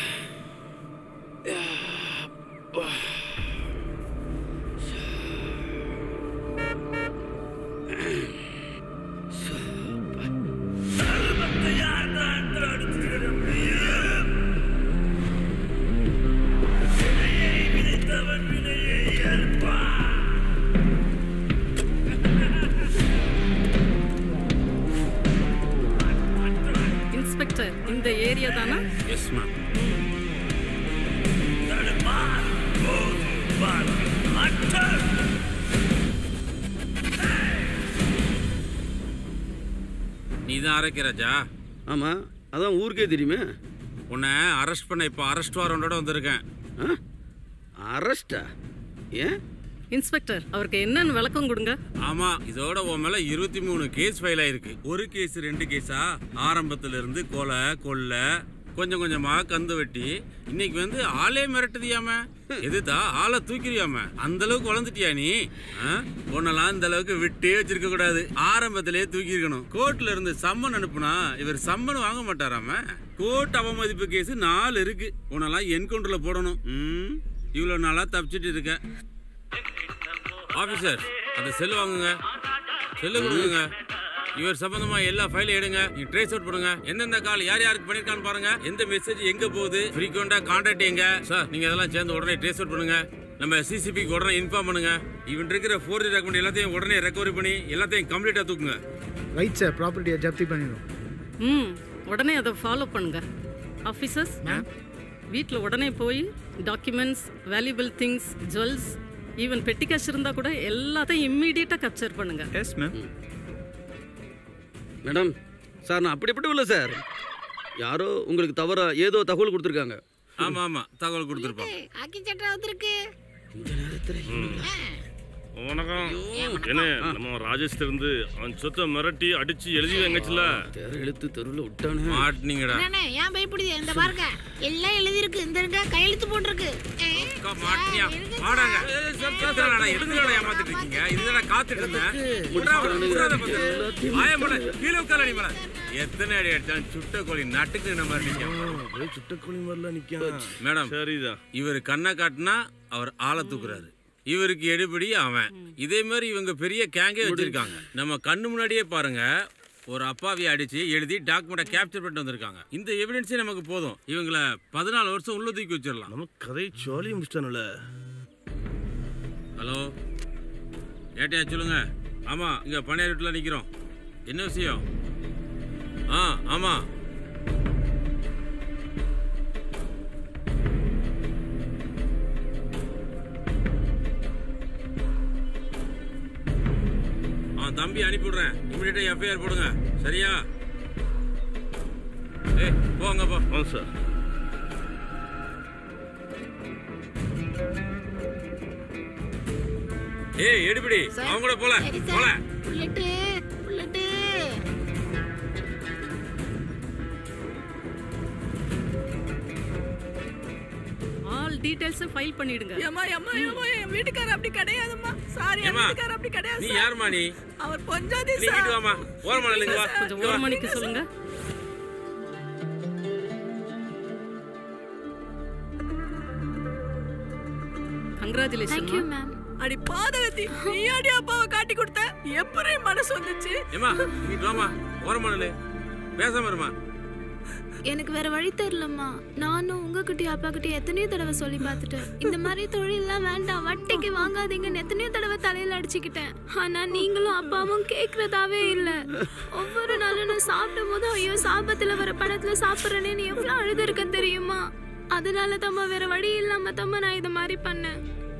Speaker 22: இன்ஸ்பெக்டர் இந்த ஏரியா தானா
Speaker 2: எஸ் மேம் நீ தான் அரைக்க ராஜா
Speaker 11: ஆமா அதான் ஊருக்கே தெரியுமே
Speaker 2: உன்னை அரெஸ்ட் பண்ண இப்போ அரெஸ்ட் வாரண்டோட வந்திருக்கேன்
Speaker 11: அரெஸ்டா ஏன்
Speaker 22: இன்ஸ்பெக்டர் அவருக்கு என்னன்னு விளக்கம் கொடுங்க
Speaker 2: ஆமா இதோட உன் மேல இருபத்தி மூணு கேஸ் ஃபைல் ஆயிருக்கு ஒரு கேஸ் ரெண்டு கேஸா ஆரம்பத்துல இருந்து கொலை கொள்ளை கொஞ்சம் கொஞ்சமா கந்து வெட்டி இன்னைக்கு வந்து ஆளே மிரட்டுதியாம எதுதா ஆளை தூக்கிறியாம அந்த அளவுக்கு வளர்ந்துட்டியா நீ ஆ? உன்னெல்லாம் இந்த அளவுக்கு விட்டே வச்சிருக்க கூடாது ஆரம்பத்திலே தூக்கி இருக்கணும் கோர்ட்ல இருந்து சம்மன் அனுப்புனா இவர் சம்மன் வாங்க மாட்டாராம கோர்ட் அவமதிப்பு கேஸ் நாலு இருக்கு உன்னெல்லாம் என்கவுண்டர்ல போடணும் ம், இவ்வளவு நாளா தப்பிச்சிட்டு இருக்க ஆபீசர் அந்த செல் வாங்குங்க செல்லு கொடுங்க இவர் சம்பந்தமா எல்லா ஃபைலும் எடுங்க நீங்க ட்ரேஸ் அவுட் பண்ணுங்க எந்தெந்த கால் யார் யாருக்கு பண்ணிருக்கான்னு பாருங்க எந்த மெசேஜ் எங்க போகுது ஃப்ரீக்வெண்டா கான்டாக்ட் எங்க சார் நீங்க அதெல்லாம் சேர்ந்து உடனே ட்ரேஸ் அவுட் பண்ணுங்க நம்ம சிசிபிக்கு உடனே இன்ஃபார்ம் பண்ணுங்க இவன் இருக்கிற ஃபோர் டாக்குமெண்ட் எல்லாத்தையும் உடனே ரெக்கவரி பண்ணி எல்லாத்தையும் கம்ப்ளீட்டா தூக்குங்க
Speaker 7: ரைட் சார் ப்ராப்பர்ட்டியை ஜப்தி பண்ணிடும்
Speaker 22: ம் உடனே அதை ஃபாலோ பண்ணுங்க ஆஃபீஸர்ஸ் வீட்டில் உடனே போய் documents valuable things jewels even petty cash இருந்தால் கூட எல்லாத்தையும் இம்மீடியட்டாக கேப்சர் பண்ணுங்க
Speaker 21: எஸ் மேம்
Speaker 11: மேடம் சார் நான் அப்படிப்பட்ட இல்லை சார் யாரோ உங்களுக்கு தவறா ஏதோ தகவல் கொடுத்துருக்காங்க
Speaker 2: ஆமா ஆமா தகவல் கொடுத்துருப்பாங்க
Speaker 12: ஆக்கி சட்டை வந்துருக்கு
Speaker 13: வணக்கம் என்ன நம்ம ராஜேஷ் இருந்து அவன் சொத்தை மிரட்டி அடிச்சு எழுதி வைங்கச்சுல
Speaker 11: தெரு எழுத்து தெருவில் விட்டானே
Speaker 2: மாட்டினீங்கடா
Speaker 12: என்னண்ணே ஏன் பயப்படுது இந்த பாருங்க எல்லாம் எழுதிருக்கு இந்த இருக்க கையெழுத்து போட்டிருக்கு
Speaker 2: மாட்டினியா வாடாங்க எத்தனை எத்தனை ஏமாத்திட்டு இருக்கீங்க இதுதான் காத்துட்டு இருந்தேன் விட்றா, விட்றா, விட்றா, பத்து. வாயை மூடு. கீழே உட்கார நீ மேல. எத்தனை அடி அடிச்சாலும் சுட்ட கோழி நட்டுக்கு நம்ம நிக்கும்
Speaker 13: சுட்ட கோழி மாதிரிலாம் நிற்கும்
Speaker 2: மேடம்
Speaker 13: சரிதான்
Speaker 2: இவர் கண்ணை காட்டினா அவர் ஆளை தூக்குறாரு இவருக்கு எடுபடி அவன் இதே மாதிரி இவங்க பெரிய கேங்கே வச்சிருக்காங்க நம்ம கண்ணு முன்னாடியே பாருங்க ஒரு அப்பாவியை அடிச்சு எழுதி டாக்குமெண்ட்டை கேப்சர் பண்ணிட்டு வந்திருக்காங்க இந்த எவிடன்ஸே நமக்கு போதும் இவங்கள பதினாலு வருஷம் உள்ள தூக்கி வச்சிடலாம்
Speaker 13: நம்ம கதை சோழி முடிச்சிட்டானுல
Speaker 2: ஹலோ ஏட்டையா சொல்லுங்க ஆமா இங்க பனையார் வீட்டில் நிக்கிறோம் என்ன விஷயம் ஆ ஆமா ஆ தம்பி அனுப்பிவிடுறேன் இமிடியேட்டா எஃப்ஐஆர் போடுங்க சரியா ஏய் போங்க போ
Speaker 13: ஆ சார்
Speaker 2: ஏய் எடுபிடி அவங்க கூட போல போல
Speaker 12: புல்லட்டு புல்லட்டு
Speaker 22: ஆல் டீடைல்ஸை ஃபைல் பண்ணிடுங்க
Speaker 17: ஏம்மா ஏம்மா ஏம்மா என் வீட்டுக்காரர் அப்படி கிடையாதும்மா சாரி என்
Speaker 2: ஏம்மா,
Speaker 17: வீட்டுக்காரர் அப்படி கிடையாது
Speaker 2: நீ
Speaker 17: சார்.
Speaker 2: யாரும்மா நீ
Speaker 17: அவர் பொஞ்சாதி
Speaker 2: நீ வீட்டு வாமா ஓரமா நில்லுங்க வா
Speaker 22: கொஞ்சம்
Speaker 2: இங்க வா.
Speaker 22: ஓரமணிக்கு சொல்லுங்க கங்க்ராச்சுலேஷன்
Speaker 17: மேம் அடி பாதகத்தி நீ அடி அப்பாவை காட்டி கொடுத்த எப்படி மனசு வந்துச்சு
Speaker 2: ஏமா இங்கிட்டு வாமா ஓரமா நில்லு பேசாம இருமா
Speaker 20: எனக்கு வேற வழி தெரியலம்மா நானும் உங்ககிட்டயும் அப்பா கிட்டயும் எத்தனையோ தடவை சொல்லி பார்த்துட்டேன் இந்த மாதிரி தொழிலெல்லாம் வேண்டாம் வட்டிக்கு வாங்காதீங்கன்னு எத்தனையோ தடவை தலையில அடிச்சுக்கிட்டேன் ஆனா நீங்களும் அப்பாவும் கேக்குறதாவே இல்ல ஒவ்வொரு நாளும் நான் சாப்பிடும் போது ஐயோ சாபத்துல வர படத்துல சாப்பிட்றேன்னு எவ்வளவு அழுது இருக்கேன் தெரியுமா அதனால தம்மா வேற வழி இல்லாம தம்மா நான் இதை மாதிரி பண்ணேன்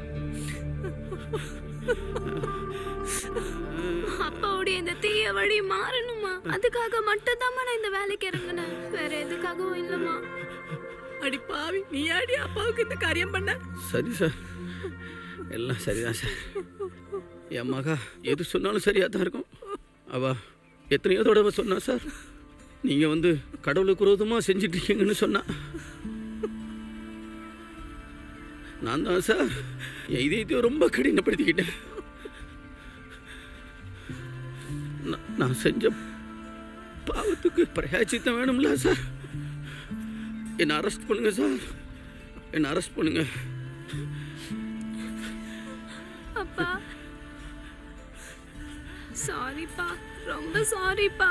Speaker 20: அப்பாவுடைய இந்த தீய வழி மாறணுமா அதுக்காக மட்டும் நான் இந்த வேலைக்கு இறங்கினேன் வேற எதுக்காகவும் இல்லம்மா
Speaker 22: அடி பாவி நீ ஆடி அப்பாவுக்கு இந்த காரியம் பண்ண
Speaker 11: சரி சார் எல்லாம் சரிதான் சார் என் மகா எது சொன்னாலும் சரியாக தான் இருக்கும் அவ எத்தனையோ தடவை சொன்னா சார் நீங்கள் வந்து கடவுளுக்கு விரோதமாக செஞ்சுட்டு இருக்கீங்கன்னு சொன்னா நான் தான் சார் என் இதயத்தையும் ரொம்ப கடினப்படுத்திக்கிட்டேன் நான்- நான் செஞ்ச பாவத்துக்கு பிரயாச்சித்தம் வேணும்ல சார் என்னை அரெஸ்ட் பண்ணுங்க சார் என்னை அரெஸ்ட் பண்ணுங்க
Speaker 20: அப்பா சாரிப்பா ரொம்ப சாரிப்பா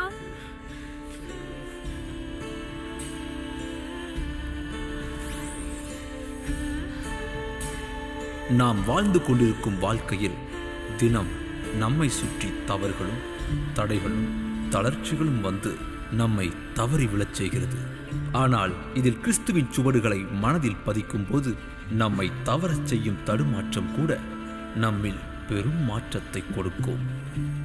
Speaker 1: நாம் வாழ்ந்து கொண்டிருக்கும் வாழ்க்கையில் தினம் நம்மை சுற்றி தவறுகளும் தடைகளும் தளர்ச்சிகளும் வந்து நம்மை தவறி விழச் செய்கிறது ஆனால் இதில் கிறிஸ்துவின் சுவடுகளை மனதில் பதிக்கும் போது நம்மை தவறச் செய்யும் தடுமாற்றம் கூட நம்மில் பெரும் மாற்றத்தை கொடுக்கும்